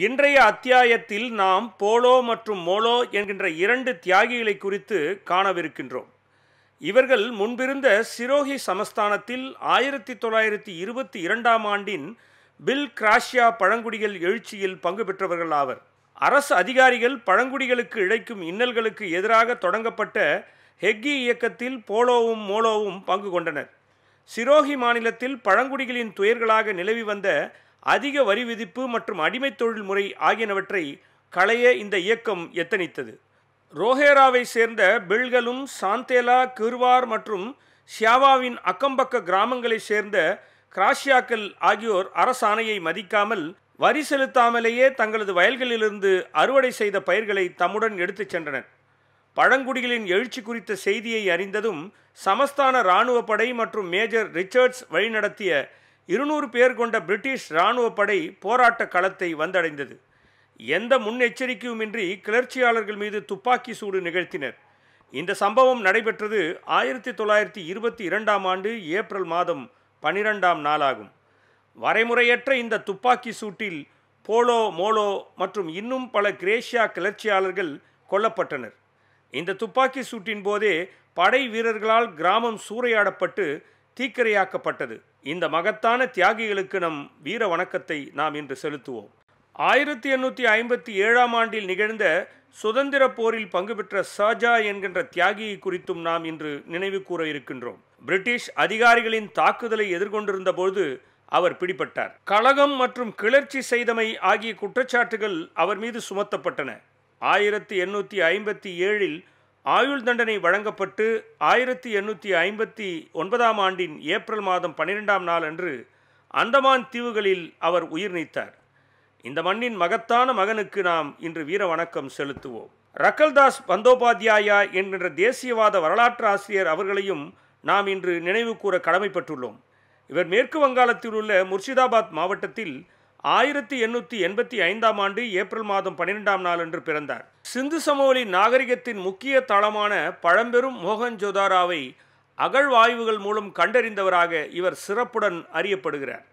இன்றைய அத்தியாயத்தில் நாம் போலோ மற்றும் மோலோ என்கின்ற இரண்டு தியாகிகளை குறித்து காணவிருக்கின்றோம் இவர்கள் முன்பிருந்த சிரோஹி சமஸ்தானத்தில் ஆயிரத்தி தொள்ளாயிரத்தி இருபத்தி இரண்டாம் ஆண்டின் பில் கிராஷியா பழங்குடிகள் எழுச்சியில் பங்கு பெற்றவர்கள் ஆவர் அரசு அதிகாரிகள் பழங்குடிகளுக்கு இழைக்கும் இன்னல்களுக்கு எதிராக தொடங்கப்பட்ட ஹெக்கி இயக்கத்தில் போலோவும் மோலோவும் பங்கு கொண்டனர் சிரோஹி மாநிலத்தில் பழங்குடிகளின் துயர்களாக நிலவி வந்த அதிக வரி விதிப்பு மற்றும் அடிமைத் தொழில் முறை ஆகியனவற்றை களைய இந்த இயக்கம் எத்தனித்தது ரோஹேராவை சேர்ந்த பில்களும் சாந்தேலா கிர்வார் மற்றும் ஷியாவாவின் அக்கம்பக்க கிராமங்களைச் சேர்ந்த கிராஷியாக்கள் ஆகியோர் அரசாணையை மதிக்காமல் வரி செலுத்தாமலேயே தங்களது வயல்களிலிருந்து அறுவடை செய்த பயிர்களை தம்முடன் எடுத்துச் சென்றனர் பழங்குடிகளின் எழுச்சி குறித்த செய்தியை அறிந்ததும் சமஸ்தான இராணுவ படை மற்றும் மேஜர் ரிச்சர்ட்ஸ் வழிநடத்திய இருநூறு பேர் கொண்ட பிரிட்டிஷ் இராணுவ படை போராட்ட களத்தை வந்தடைந்தது எந்த முன்னெச்சரிக்கையுமின்றி கிளர்ச்சியாளர்கள் மீது துப்பாக்கி சூடு நிகழ்த்தினர் இந்த சம்பவம் நடைபெற்றது ஆயிரத்தி தொள்ளாயிரத்தி இருபத்தி இரண்டாம் ஆண்டு ஏப்ரல் மாதம் பனிரெண்டாம் நாளாகும் வரைமுறையற்ற இந்த துப்பாக்கி சூட்டில் போலோ மோலோ மற்றும் இன்னும் பல கிரேஷியா கிளர்ச்சியாளர்கள் கொல்லப்பட்டனர் இந்த துப்பாக்கி சூட்டின் போதே படை வீரர்களால் கிராமம் சூறையாடப்பட்டு தீக்கிரையாக்கப்பட்டது இந்த மகத்தான தியாகிகளுக்கு நம் வீர வணக்கத்தை நாம் இன்று செலுத்துவோம் ஆயிரத்தி எண்ணூற்றி ஐம்பத்தி ஏழாம் ஆண்டில் நிகழ்ந்த சுதந்திர போரில் பங்கு பெற்ற சாஜா என்கின்ற தியாகியை குறித்தும் நாம் இன்று நினைவு கூற இருக்கின்றோம் பிரிட்டிஷ் அதிகாரிகளின் தாக்குதலை எதிர்கொண்டிருந்த போது அவர் பிடிபட்டார் கழகம் மற்றும் கிளர்ச்சி செய்தமை ஆகிய குற்றச்சாட்டுகள் அவர் மீது சுமத்தப்பட்டன ஆயிரத்தி எண்ணூற்றி ஐம்பத்தி ஏழில் ஆயுள் தண்டனை வழங்கப்பட்டு ஆயிரத்தி எண்ணூற்றி ஐம்பத்தி ஒன்பதாம் ஆண்டின் ஏப்ரல் மாதம் பன்னிரெண்டாம் நாள் அன்று அந்தமான் தீவுகளில் அவர் உயிர் நீத்தார் இந்த மண்ணின் மகத்தான மகனுக்கு நாம் இன்று வீர வணக்கம் செலுத்துவோம் ரக்கல்தாஸ் பந்தோபாத்யாயா என்கின்ற தேசியவாத வரலாற்று ஆசிரியர் அவர்களையும் நாம் இன்று நினைவு கூற கடமைப்பட்டுள்ளோம் இவர் மேற்கு வங்காளத்தில் உள்ள முர்ஷிதாபாத் மாவட்டத்தில் ஆயிரத்தி எண்ணூற்றி எண்பத்தி ஐந்தாம் ஆண்டு ஏப்ரல் மாதம் பன்னிரெண்டாம் நாள் அன்று பிறந்தார் சிந்து சமவெளி நாகரிகத்தின் முக்கிய தளமான பழம்பெரும் மோகன்ஜோதாராவை அகழ்வாய்வுகள் மூலம் கண்டறிந்தவராக இவர் சிறப்புடன் அறியப்படுகிறார்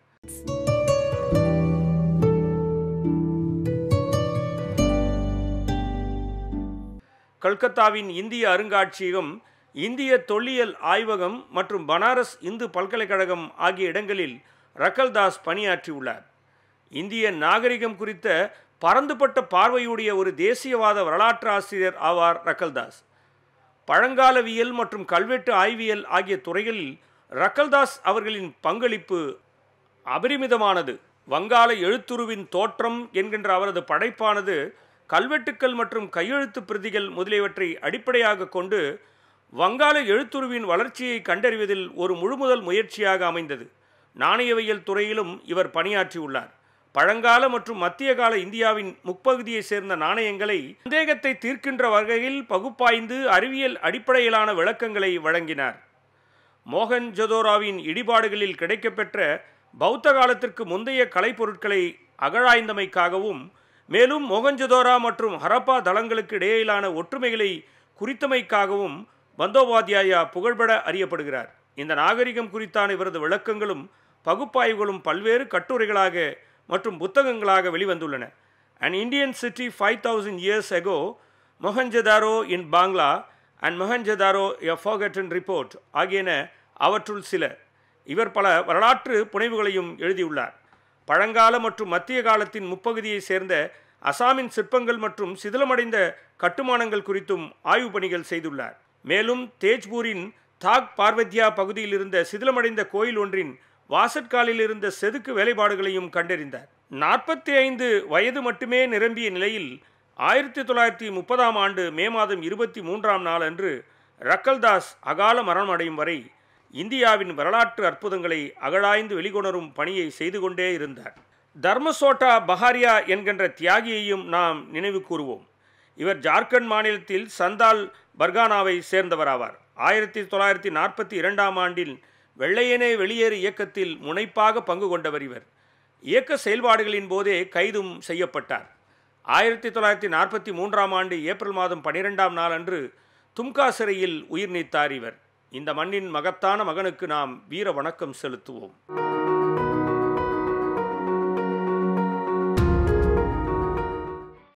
கல்கத்தாவின் இந்திய அருங்காட்சியகம் இந்திய தொல்லியல் ஆய்வகம் மற்றும் பனாரஸ் இந்து பல்கலைக்கழகம் ஆகிய இடங்களில் ரக்கல்தாஸ் பணியாற்றியுள்ளார் இந்திய நாகரிகம் குறித்த பரந்துபட்ட பார்வையுடைய ஒரு தேசியவாத வரலாற்று ஆசிரியர் ஆவார் ரக்கல்தாஸ் பழங்காலவியல் மற்றும் கல்வெட்டு ஆய்வியல் ஆகிய துறைகளில் ரக்கல்தாஸ் அவர்களின் பங்களிப்பு அபரிமிதமானது வங்காள எழுத்துருவின் தோற்றம் என்கின்ற அவரது படைப்பானது கல்வெட்டுக்கள் மற்றும் கையெழுத்து பிரதிகள் முதலியவற்றை அடிப்படையாக கொண்டு வங்காள எழுத்துருவின் வளர்ச்சியை கண்டறிவதில் ஒரு முழுமுதல் முயற்சியாக அமைந்தது நாணயவியல் துறையிலும் இவர் பணியாற்றியுள்ளார் பழங்கால மற்றும் மத்திய கால இந்தியாவின் முற்பகுதியை சேர்ந்த நாணயங்களை சந்தேகத்தை தீர்க்கின்ற வகையில் பகுப்பாய்ந்து அறிவியல் அடிப்படையிலான விளக்கங்களை வழங்கினார் மோகன் ஜதோராவின் இடிபாடுகளில் கிடைக்கப்பெற்ற பௌத்த காலத்திற்கு முந்தைய கலைப்பொருட்களை அகழாய்ந்தமைக்காகவும் மேலும் மோகஞ்சதோரா மற்றும் ஹரப்பா தளங்களுக்கு இடையிலான ஒற்றுமைகளை குறித்தமைக்காகவும் பந்தோபாத்யாயா புகழ்பட அறியப்படுகிறார் இந்த நாகரிகம் குறித்தான இவரது விளக்கங்களும் பகுப்பாய்வுகளும் பல்வேறு கட்டுரைகளாக மற்றும் புத்தகங்களாக வெளிவந்துள்ளன and Indian city five thousand years ago Mohenjodaro in Bangla and Mohenjodaro a forgotten report ஆகியன அவற்றுள் சில இவர் பல வரலாற்று புனைவுகளையும் எழுதியுள்ளார் பழங்கால மற்றும் மத்திய காலத்தின் முப்பகுதியை சேர்ந்த அசாமின் சிற்பங்கள் மற்றும் சிதிலமடைந்த கட்டுமானங்கள் குறித்தும் ஆய்வு பணிகள் செய்துள்ளார் மேலும் தேஜ்பூரின் தாக் பார்வத்யா பகுதியில் இருந்த சிதிலமடைந்த கோயில் ஒன்றின் வாசற்காலில் இருந்த செதுக்கு வேலைப்பாடுகளையும் கண்டறிந்தார் நாற்பத்தி ஐந்து வயது மட்டுமே நிரம்பிய நிலையில் ஆயிரத்தி தொள்ளாயிரத்தி முப்பதாம் ஆண்டு மே மாதம் இருபத்தி மூன்றாம் நாள் அன்று ரக்கல்தாஸ் அகால மரணம் அடையும் வரை இந்தியாவின் வரலாற்று அற்புதங்களை அகழாய்ந்து வெளிக்கொணரும் பணியை செய்து கொண்டே இருந்தார் தர்மசோட்டா பஹாரியா என்கின்ற தியாகியையும் நாம் நினைவு கூறுவோம் இவர் ஜார்க்கண்ட் மாநிலத்தில் சந்தால் பர்கானாவை சேர்ந்தவராவார் ஆயிரத்தி தொள்ளாயிரத்தி நாற்பத்தி இரண்டாம் ஆண்டில் வெள்ளையனே வெளியேறு இயக்கத்தில் முனைப்பாக பங்கு கொண்டவர் இவர் இயக்க செயல்பாடுகளின் போதே கைதும் செய்யப்பட்டார் ஆயிரத்தி தொள்ளாயிரத்தி நாற்பத்தி மூன்றாம் ஆண்டு ஏப்ரல் மாதம் பனிரெண்டாம் நாள் அன்று தும்கா சிறையில் உயிர் நீத்தார் இவர் இந்த மண்ணின் மகத்தான மகனுக்கு நாம் வீர வணக்கம் செலுத்துவோம்